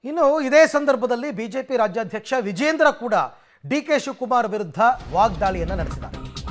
ಇನ್ನು ಇದೇ ಸಂದರ್ಭದಲ್ಲಿ ಬಿಜೆಪಿ ರಾಜ್ಯಾಧ್ಯಕ್ಷ ವಿಜೇಂದ್ರ ಕೂಡ ಡಿ ಕೆ ಶಿವಕುಮಾರ್ ವಿರುದ್ಧ ವಾಗ್ದಾಳಿಯನ್ನ ನಡೆಸಿದ್ದಾರೆ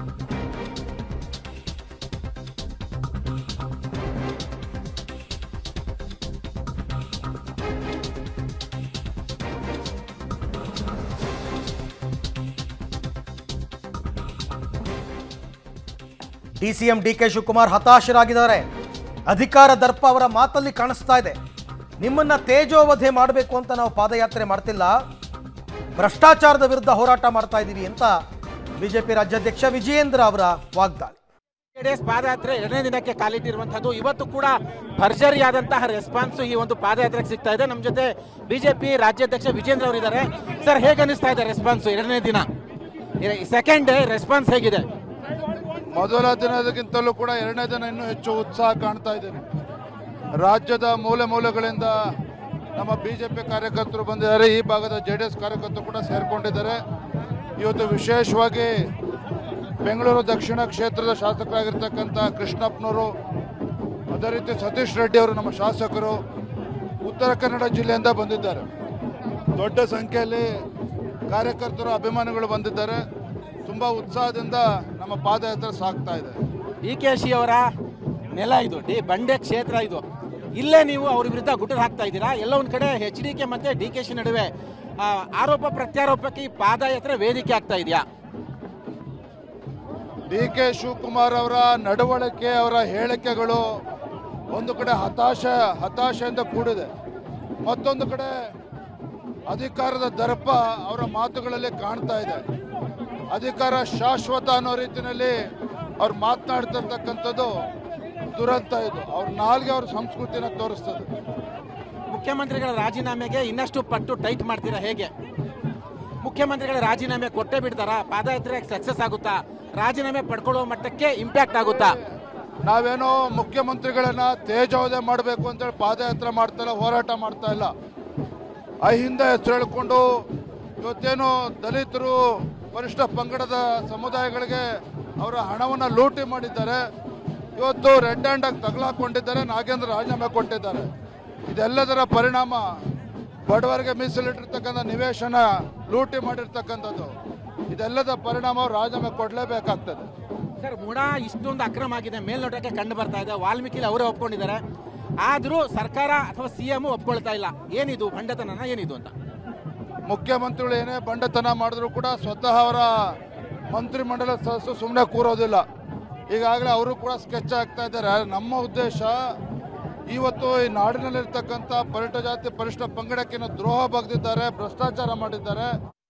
ಡಿಸಿಎಂ ಡಿ ಕೆ ಶಿವಕುಮಾರ್ ಹತಾಶರಾಗಿದ್ದಾರೆ ಅಧಿಕಾರ ದರ್ಪ ಅವರ ಮಾತಲ್ಲಿ ಕಾಣಿಸ್ತಾ ಇದೆ ನಿಮ್ಮನ್ನ ತೇಜೋವಧೆ ಮಾಡಬೇಕು ಅಂತ ನಾವು ಪಾದಯಾತ್ರೆ ಮಾಡ್ತಿಲ್ಲ ಭ್ರಷ್ಟಾಚಾರದ ವಿರುದ್ಧ ಹೋರಾಟ ಮಾಡ್ತಾ ಇದ್ದೀವಿ ಅಂತ ಬಿಜೆಪಿ ರಾಜ್ಯಾಧ್ಯಕ್ಷ ವಿಜಯೇಂದ್ರ ಅವರ ವಾಗ್ದಾಳಿ ಜೆಡಿಎಸ್ ಪಾದಯಾತ್ರೆ ಎರಡನೇ ದಿನಕ್ಕೆ ಕಾಲಿಟ್ಟಿರುವಂತದ್ದು ಇವತ್ತು ಕೂಡ ಭರ್ಜರಿಯಾದಂತಹ ರೆಸ್ಪಾನ್ಸ್ ಈ ಒಂದು ಪಾದಯಾತ್ರೆಗೆ ಸಿಗ್ತಾ ಇದೆ ನಮ್ಮ ಜೊತೆ ಬಿಜೆಪಿ ರಾಜ್ಯಾಧ್ಯಕ್ಷ ವಿಜೇಂದ್ರ ಅವರು ಇದ್ದಾರೆ ಸರ್ ಹೇಗೆ ಅನಿಸ್ತಾ ಇದೆ ರೆಸ್ಪಾನ್ಸ್ ಎರಡನೇ ದಿನ ಸೆಕೆಂಡ್ ಡೇ ರೆಸ್ಪಾನ್ಸ್ ಹೇಗಿದೆ ಮೊದಲ ದಿನದಕ್ಕಿಂತಲೂ ಕೂಡ ಎರಡನೇ ದಿನ ಇನ್ನೂ ಹೆಚ್ಚು ಉತ್ಸಾಹ ಕಾಣ್ತಾ ಇದ್ದೇನೆ ರಾಜ್ಯದ ಮೂಲೆ ಮೂಲೆಗಳಿಂದ ನಮ್ಮ ಬಿಜೆಪಿ ಕಾರ್ಯಕರ್ತರು ಬಂದಿದ್ದಾರೆ ಈ ಭಾಗದ ಜೆ ಡಿ ಎಸ್ ಕಾರ್ಯಕರ್ತರು ಕೂಡ ಸೇರ್ಕೊಂಡಿದ್ದಾರೆ ಇವತ್ತು ವಿಶೇಷವಾಗಿ ಬೆಂಗಳೂರು ದಕ್ಷಿಣ ಕ್ಷೇತ್ರದ ಶಾಸಕರಾಗಿರ್ತಕ್ಕಂಥ ಕೃಷ್ಣಪ್ಪನವರು ಅದೇ ರೀತಿ ಸತೀಶ್ ರೆಡ್ಡಿ ಅವರು ನಮ್ಮ ಶಾಸಕರು ಉತ್ತರ ಕನ್ನಡ ಜಿಲ್ಲೆಯಿಂದ ಬಂದಿದ್ದಾರೆ ದೊಡ್ಡ ಸಂಖ್ಯೆಯಲ್ಲಿ ಕಾರ್ಯಕರ್ತರು ಅಭಿಮಾನಿಗಳು ಬಂದಿದ್ದಾರೆ ತುಂಬ ಉತ್ಸಾಹದಿಂದ ನಮ್ಮ ಪಾದಯಾತ್ರೆ ಸಾಗ್ತಾ ಇದೆ ಡಿ ಕೆ ಶಿ ಅವರ ನೆಲ ಇದು ಡಿ ಬಂಡೆ ಕ್ಷೇತ್ರ ಇದು ಇಲ್ಲೇ ನೀವು ಅವ್ರ ವಿರುದ್ಧ ಗುಟರ್ ಹಾಕ್ತಾ ಇದ್ದೀರಾ ಎಲ್ಲ ಒಂದ್ ಕಡೆ ಎಚ್ ಡಿ ಕೆ ಮತ್ತೆ ಡಿ ಕೆ ಶಿ ನಡುವೆ ಆ, ಆರೋಪ ಪ್ರತ್ಯಾರೋಪಕ್ಕೆ ಈ ಪಾದಯಾತ್ರೆ ವೇದಿಕೆ ಆಗ್ತಾ ಇದೆಯಾ ಡಿ ಕೆ ಶಿವಕುಮಾರ್ ಅವರ ನಡವಳಿಕೆ ಅವರ ಹೇಳಿಕೆಗಳು ಒಂದು ಕಡೆ ಹತಾಶ ಹತಾಶೆಯಿಂದ ಕೂಡಿದೆ ಮತ್ತೊಂದು ಕಡೆ ಅಧಿಕಾರದ ದರ್ಪ ಅವರ ಮಾತುಗಳಲ್ಲಿ ಕಾಣ್ತಾ ಇದೆ ಅಧಿಕಾರ ಶಾಶ್ವತ ಅನ್ನೋ ರೀತಿಯಲ್ಲಿ ಅವ್ರು ಮಾತನಾಡ್ತಿರ್ತಕ್ಕಂಥದ್ದು ದುರಂತ ಇದು ಅವ್ರ ನಾಲ್ಗೆ ಅವ್ರ ಸಂಸ್ಕೃತಿನ ತೋರಿಸ್ತದೆ ಮುಖ್ಯಮಂತ್ರಿಗಳ ರಾಜೀನಾಮೆಗೆ ಇನ್ನಷ್ಟು ಪಟ್ಟು ಟೈಟ್ ಮಾಡ್ತೀರಾ ಹೇಗೆ ಮುಖ್ಯಮಂತ್ರಿಗಳ ರಾಜೀನಾಮೆ ಕೊಟ್ಟೇ ಬಿಡ್ತಾರಾ ಪಾದಯಾತ್ರೆ ಸಕ್ಸಸ್ ಆಗುತ್ತಾ ರಾಜೀನಾಮೆ ಪಡ್ಕೊಳ್ಳೋ ಮಟ್ಟಕ್ಕೆ ಇಂಪ್ಯಾಕ್ಟ್ ಆಗುತ್ತಾ ನಾವೇನೋ ಮುಖ್ಯಮಂತ್ರಿಗಳನ್ನ ತೇಜೋವಧೆ ಮಾಡಬೇಕು ಅಂತೇಳಿ ಪಾದಯಾತ್ರೆ ಮಾಡ್ತಾ ಇಲ್ಲ ಹೋರಾಟ ಮಾಡ್ತಾ ಇಲ್ಲ ಅಹಿಂದ ಹೆಸರು ಹೇಳ್ಕೊಂಡು ಇವತ್ತೇನು ದಲಿತರು ವರಿಷ್ಠ ಪಂಗಡದ ಸಮುದಾಯಗಳಿಗೆ ಅವರ ಹಣವನ್ನು ಲೂಟಿ ಮಾಡಿದ್ದಾರೆ ಇವತ್ತು ರೆಡ್ ಹ್ಯಾಂಡಾಗಿ ತಗಲಾಕೊಂಡಿದ್ದಾರೆ ನಾಗೇಂದ್ರ ರಾಜೀನಾಮೆ ಕೊಟ್ಟಿದ್ದಾರೆ ಇದೆಲ್ಲದರ ಪರಿಣಾಮ ಬಡವರಿಗೆ ಮೀಸಲಿಟ್ಟಿರ್ತಕ್ಕಂಥ ನಿವೇಶನ ಲೂಟಿ ಮಾಡಿರ್ತಕ್ಕಂಥದ್ದು ಇದೆಲ್ಲದ ಪರಿಣಾಮ ಅವ್ರು ರಾಜೀನಾಮೆ ಕೊಡಲೇಬೇಕಾಗ್ತದೆ ಸರ್ ಮುಡ ಇಷ್ಟೊಂದು ಅಕ್ರಮ ಆಗಿದೆ ಮೇಲ್ನೋಟಕ್ಕೆ ಕಂಡು ಬರ್ತಾ ಇದೆ ವಾಲ್ಮೀಕಿಲಿ ಅವರೇ ಒಪ್ಕೊಂಡಿದ್ದಾರೆ ಆದರೂ ಸರ್ಕಾರ ಅಥವಾ ಸಿ ಎಂ ಒಪ್ಕೊಳ್ತಾ ಇಲ್ಲ ಏನಿದು ಭಂಡತನನ ಏನಿದು ಅಂತ ಮುಖ್ಯಮಂತ್ರಿಗಳು ಏನೇ ಬಂಡತನ ಮಾಡಿದ್ರು ಕೂಡ ಸ್ವತಃ ಅವರ ಮಂತ್ರಿಮಂಡಲ ಸದಸ್ಯರು ಸುಮ್ಮನೆ ಕೂರೋದಿಲ್ಲ ಈಗಾಗಲೇ ಅವರು ಕೂಡ ಸ್ಕೆಚ್ ಆಗ್ತಾ ಇದ್ದಾರೆ ನಮ್ಮ ಉದ್ದೇಶ ಇವತ್ತು ಈ ನಾಡಿನಲ್ಲಿರ್ತಕ್ಕಂಥ ಪರಿಟ ಜಾತಿ ಪರಿಷ್ಠ ಪಂಗಡಕ್ಕೆ ದ್ರೋಹ ಬಗ್ದಿದ್ದಾರೆ ಭ್ರಷ್ಟಾಚಾರ ಮಾಡಿದ್ದಾರೆ